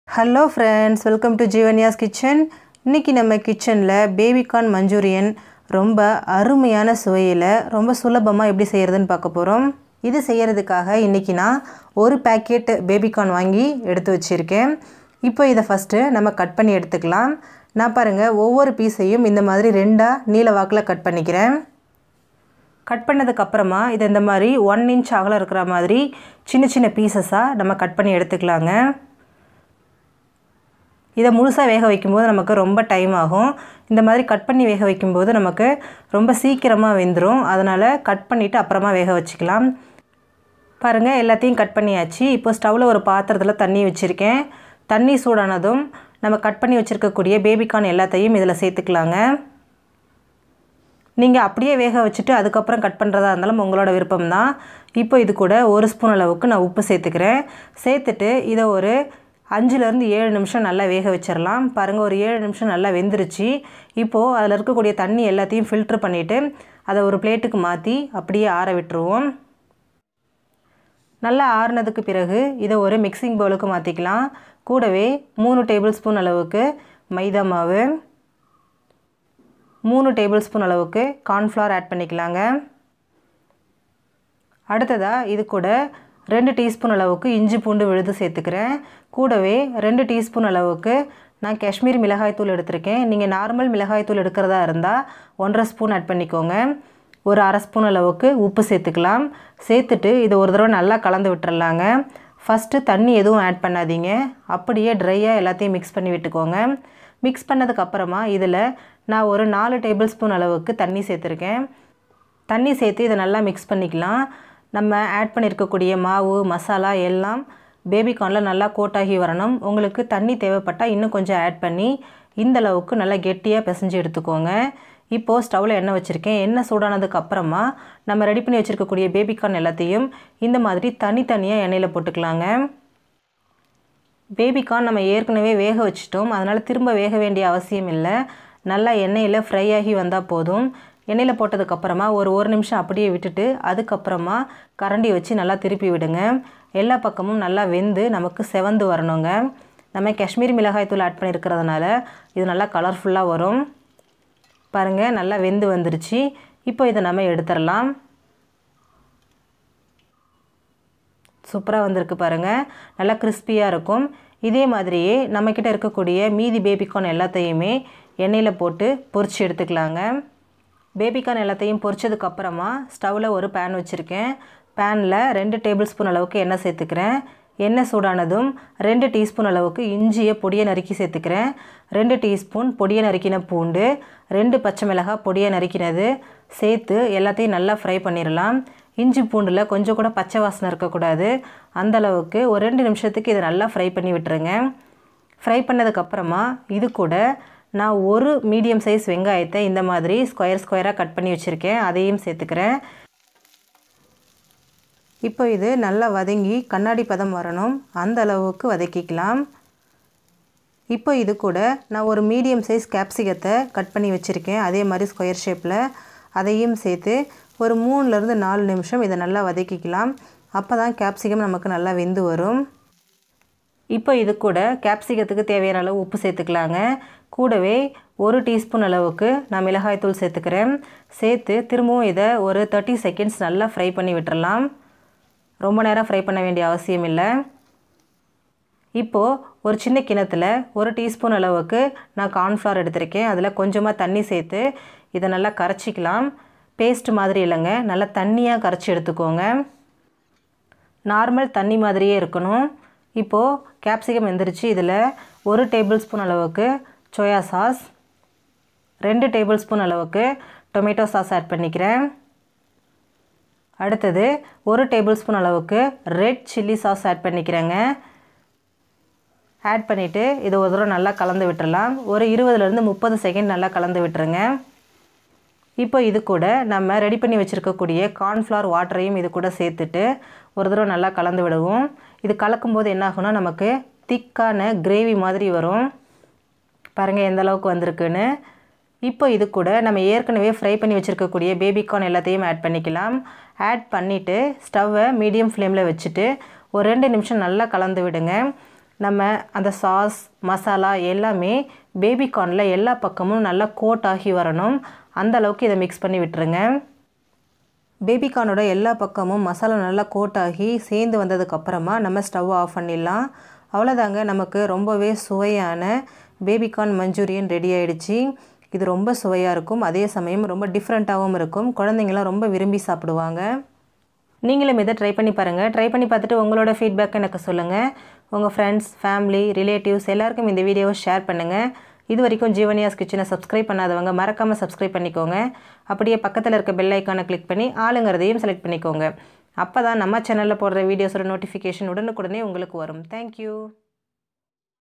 hello friends welcome to Jeevanya's kitchen இன்றைக்கி நம்ம கிச்சனில் பேபிகார்ன் மஞ்சூரியன் ரொம்ப அருமையான சுவையில் ரொம்ப சுலபமாக எப்படி செய்கிறதுன்னு பார்க்க போகிறோம் இது செய்கிறதுக்காக இன்றைக்கி நான் ஒரு பேக்கெட் பேபிகார்ன் வாங்கி எடுத்து வச்சுருக்கேன் இப்போ இதை ஃபஸ்ட்டு நம்ம கட் பண்ணி எடுத்துக்கலாம் நான் பாருங்கள் ஒவ்வொரு பீஸையும் இந்த மாதிரி ரெண்டாக நீல வாக்கில் கட் பண்ணிக்கிறேன் கட் பண்ணதுக்கப்புறமா இதை இந்த மாதிரி ஒன் இன்ச் அகலம் இருக்கிற மாதிரி சின்ன சின்ன பீசஸாக நம்ம கட் பண்ணி எடுத்துக்கலாங்க இதை முழுசாக வேக வைக்கும்போது நமக்கு ரொம்ப டைம் ஆகும் இந்த மாதிரி கட் பண்ணி வேக வைக்கும்போது நமக்கு ரொம்ப சீக்கிரமாக வெந்துடும் அதனால் கட் பண்ணிவிட்டு அப்புறமா வேக வச்சுக்கலாம் பாருங்கள் எல்லாத்தையும் கட் பண்ணியாச்சு இப்போ ஸ்டவ்வில் ஒரு பாத்திரத்தில் தண்ணி வச்சுருக்கேன் தண்ணி சூடானதும் நம்ம கட் பண்ணி வச்சுருக்கக்கூடிய பேபிகார்ன் எல்லாத்தையும் இதில் சேர்த்துக்கலாங்க நீங்கள் அப்படியே வேக வச்சுட்டு அதுக்கப்புறம் கட் பண்ணுறதா இருந்தாலும் உங்களோட விருப்பம் தான் இப்போ இது கூட ஒரு ஸ்பூன் அளவுக்கு நான் உப்பு சேர்த்துக்கிறேன் சேர்த்துட்டு இதை ஒரு அஞ்சுலேருந்து ஏழு நிமிஷம் நல்லா வேக வச்சிடலாம் பாருங்கள் ஒரு ஏழு நிமிஷம் நல்லா வெந்துருச்சு இப்போது அதில் இருக்கக்கூடிய தண்ணி எல்லாத்தையும் ஃபில்ட்ரு பண்ணிவிட்டு அதை ஒரு பிளேட்டுக்கு மாற்றி அப்படியே ஆற விட்டுருவோம் நல்லா ஆறுனதுக்கு பிறகு இதை ஒரு மிக்சிங் பவுலுக்கு மாற்றிக்கலாம் கூடவே மூணு டேபிள் ஸ்பூன் அளவுக்கு மைதா மாவு மூணு டேபிள் ஸ்பூன் அளவுக்கு கார்ன்ஃப்ளவர் ஆட் பண்ணிக்கலாங்க அடுத்ததாக இது கூட ரெண்டு டீஸ்பூன் அளவுக்கு இஞ்சி பூண்டு விழுது சேர்த்துக்கிறேன் கூடவே ரெண்டு டீஸ்பூன் அளவுக்கு நான் காஷ்மீர் மிளகாய்த்தூள் எடுத்திருக்கேன் நீங்கள் நார்மல் மிளகாய்த்தூள் எடுக்கிறதா இருந்தால் ஒன்றரை ஸ்பூன் ஆட் பண்ணிக்கோங்க ஒரு அரை ஸ்பூன் அளவுக்கு உப்பு சேர்த்துக்கலாம் சேர்த்துட்டு இதை ஒரு தடவை நல்லா கலந்து விட்டுறலாங்க ஃபஸ்ட்டு தண்ணி எதுவும் ஆட் பண்ணாதீங்க அப்படியே ட்ரையாக எல்லாத்தையும் மிக்ஸ் பண்ணி விட்டுக்கோங்க மிக்ஸ் பண்ணதுக்கப்புறமா இதில் நான் ஒரு நாலு டேபிள் ஸ்பூன் அளவுக்கு தண்ணி சேர்த்துருக்கேன் தண்ணி சேர்த்து இதை நல்லா மிக்ஸ் பண்ணிக்கலாம் நம்ம ஆட் பண்ணியிருக்கக்கூடிய மாவு மசாலா எல்லாம் பேபிகார்னில் நல்லா கோட்டாகி வரணும் உங்களுக்கு தண்ணி தேவைப்பட்டால் இன்னும் கொஞ்சம் ஆட் பண்ணி இந்த அளவுக்கு நல்லா கெட்டியாக பிசைஞ்சு எடுத்துக்கோங்க இப்போது ஸ்டவ்வில் எண்ணெய் வச்சுருக்கேன் எண்ணெய் சூடானதுக்கு அப்புறமா நம்ம ரெடி பண்ணி வச்சுருக்கக்கூடிய பேபிகார்ன் எல்லாத்தையும் இந்த மாதிரி தனித்தனியாக எண்ணெயில் போட்டுக்கலாங்க பேபிகார்ன் நம்ம ஏற்கனவே வேக வச்சிட்டோம் அதனால் திரும்ப வேக வேண்டிய அவசியம் இல்லை நல்லா எண்ணெயில் ஃப்ரை ஆகி வந்தால் போதும் எண்ணெயில் போட்டதுக்கப்புறமா ஒரு ஒரு நிமிஷம் அப்படியே விட்டுட்டு அதுக்கப்புறமா கரண்டி வச்சு நல்லா திருப்பி விடுங்க எல்லா பக்கமும் நல்லா வெந்து நமக்கு செவந்து வரணுங்க நம்ம காஷ்மீரி மிளகாய் தூள் ஆட் பண்ணியிருக்கிறதுனால இது நல்லா கலர்ஃபுல்லாக வரும் பாருங்கள் நல்லா வெந்து வந்துருச்சு இப்போ இதை நம்ம எடுத்துடலாம் சூப்பராக வந்திருக்கு பாருங்கள் நல்லா கிறிஸ்பியாக இருக்கும் இதே மாதிரியே நம்மக்கிட்ட இருக்கக்கூடிய மீதி பேபிகார்ன் எல்லாத்தையுமே எண்ணெயில் போட்டு பொரித்து எடுத்துக்கலாங்க பேபிகார்ன் எல்லாத்தையும் பொரிச்சதுக்கப்புறமா ஸ்டவ்வில் ஒரு பேன் வச்சுருக்கேன் பேனில் ரெண்டு டேபிள் ஸ்பூன் அளவுக்கு எண்ணெய் சேர்த்துக்கிறேன் எண்ணெய் சூடானதும் ரெண்டு டீஸ்பூன் அளவுக்கு இஞ்சியை பொடியை நறுக்கி சேர்த்துக்கிறேன் ரெண்டு டீஸ்பூன் பொடியை நறுக்கின பூண்டு ரெண்டு பச்சை மிளகாய் பொடியை நறுக்கினது சேர்த்து எல்லாத்தையும் நல்லா ஃப்ரை பண்ணிடலாம் இஞ்சி பூண்டில் கொஞ்சம் கூட பச்சை வாசனை இருக்கக்கூடாது அந்தளவுக்கு ஒரு ரெண்டு நிமிஷத்துக்கு இதை நல்லா ஃப்ரை பண்ணி விட்டுருங்க ஃப்ரை பண்ணதுக்கப்புறமா இது கூட நான் ஒரு மீடியம் சைஸ் வெங்காயத்தை இந்த மாதிரி ஸ்கொயர் ஸ்கொயராக கட் பண்ணி வச்சுருக்கேன் அதையும் சேர்த்துக்கிறேன் இப்போ இது நல்லா வதங்கி கண்ணாடி பதம் வரணும் அந்த அளவுக்கு வதக்கிக்கலாம் இப்போ இது கூட நான் ஒரு மீடியம் சைஸ் கேப்சிகத்தை கட் பண்ணி வச்சுருக்கேன் அதே மாதிரி ஸ்கொயர் ஷேப்பில் அதையும் சேர்த்து ஒரு மூணுலேருந்து நாலு நிமிஷம் இதை நல்லா வதக்கிக்கலாம் அப்போ தான் கேப்சிகம் நமக்கு நல்லா வெந்து வரும் இப்போ இது கூட கேப்சிகத்துக்கு தேவையான அளவு உப்பு சேர்த்துக்கலாங்க கூடவே ஒரு டீஸ்பூன் அளவுக்கு நான் மிளகாய்த்தூள் சேர்த்துக்கிறேன் சேர்த்து திரும்பவும் இதை ஒரு தேர்ட்டி செகண்ட்ஸ் நல்லா ஃப்ரை பண்ணி விட்டுறலாம் ரொம்ப நேரம் ஃப்ரை பண்ண வேண்டிய அவசியம் இல்லை இப்போது ஒரு சின்ன கிணத்துல ஒரு டீஸ்பூன் அளவுக்கு நான் கார்ன்ஃப்ளவர் எடுத்திருக்கேன் அதில் கொஞ்சமாக தண்ணி சேர்த்து இதை நல்லா கரைச்சிக்கலாம் பேஸ்ட் மாதிரி இல்லைங்க நல்லா தண்ணியாக கரைச்சி எடுத்துக்கோங்க நார்மல் தண்ணி மாதிரியே இருக்கணும் இப்போது கேப்சிகம் வெந்துருச்சு இதில் ஒரு டேபிள் ஸ்பூன் அளவுக்கு சோயா சாஸ் ரெண்டு டேபிள் ஸ்பூன் அளவுக்கு டொமேட்டோ சாஸ் ஆட் பண்ணிக்கிறேன் அடுத்தது ஒரு டேபிள் ஸ்பூன் அளவுக்கு ரெட் சில்லி சாஸ் ஆட் பண்ணிக்கிறேங்க ஆட் பண்ணிவிட்டு இதை ஒரு தடவை நல்லா கலந்து விட்டுறலாம் ஒரு இருபதுலேருந்து முப்பது செகண்ட் நல்லா கலந்து விட்டுருங்க இப்போ இது கூட நம்ம ரெடி பண்ணி வச்சுருக்கக்கூடிய கார்ன்ஃப்ளவர் வாட்டரையும் இது கூட சேர்த்துட்டு ஒரு தடவை நல்லா கலந்து விடுவோம் இது கலக்கும்போது என்ன ஆகும்னா நமக்கு திக்கான கிரேவி மாதிரி வரும் பாருங்கள் எந்த அளவுக்கு வந்திருக்குன்னு இப்போ இது கூட நம்ம ஏற்கனவே ஃப்ரை பண்ணி வச்சுருக்கக்கூடிய பேபிகார்ன் எல்லாத்தையும் ஆட் பண்ணிக்கலாம் ஆட் பண்ணிவிட்டு ஸ்டவ்வை மீடியம் ஃப்ளேமில் வச்சுட்டு ஒரு ரெண்டு நிமிஷம் நல்லா கலந்து விடுங்க நம்ம அந்த சாஸ் மசாலா எல்லாமே பேபி கார்னில் எல்லா பக்கமும் நல்லா கோட் ஆகி வரணும் அந்த அளவுக்கு இதை மிக்ஸ் பண்ணி விட்டுருங்க பேபி கார்னோட எல்லா பக்கமும் மசாலா நல்லா கோட் ஆகி சேர்ந்து வந்ததுக்கப்புறமா நம்ம ஸ்டவ் ஆஃப் பண்ணிடலாம் அவ்வளோதாங்க நமக்கு ரொம்பவே சுவையான பேபிகார்ன் மஞ்சூரியன் ரெடி ஆயிடுச்சு இது ரொம்ப சுவையாக இருக்கும் அதே சமயம் ரொம்ப டிஃப்ரெண்ட்டாகவும் இருக்கும் குழந்தைங்களாம் ரொம்ப விரும்பி சாப்பிடுவாங்க நீங்களும் இதை ட்ரை பண்ணி பாருங்கள் ட்ரை பண்ணி பார்த்துட்டு உங்களோட ஃபீட்பேக் எனக்கு சொல்லுங்கள் உங்கள் ஃப்ரெண்ட்ஸ் ஃபேமிலி ரிலேட்டிவ்ஸ் எல்லாருக்கும் இந்த வீடியோவை ஷேர் பண்ணுங்கள் இது வரைக்கும் ஜீவனியாஸ் கிச்சனை சப்ஸ்கிரைப் பண்ணாதவங்க மறக்காமல் சப்ஸ்கிரைப் பண்ணிக்கோங்க அப்படியே பக்கத்தில் இருக்க பெல் ஐக்கானை கிளிக் பண்ணி ஆளுங்கிறதையும் செலக்ட் பண்ணிக்கோங்க அப்போ தான் நம்ம சேனலில் போடுற வீடியோஸோட நோட்டிஃபிகேஷன் உடனுக்குடனே உங்களுக்கு வரும் தேங்க்யூ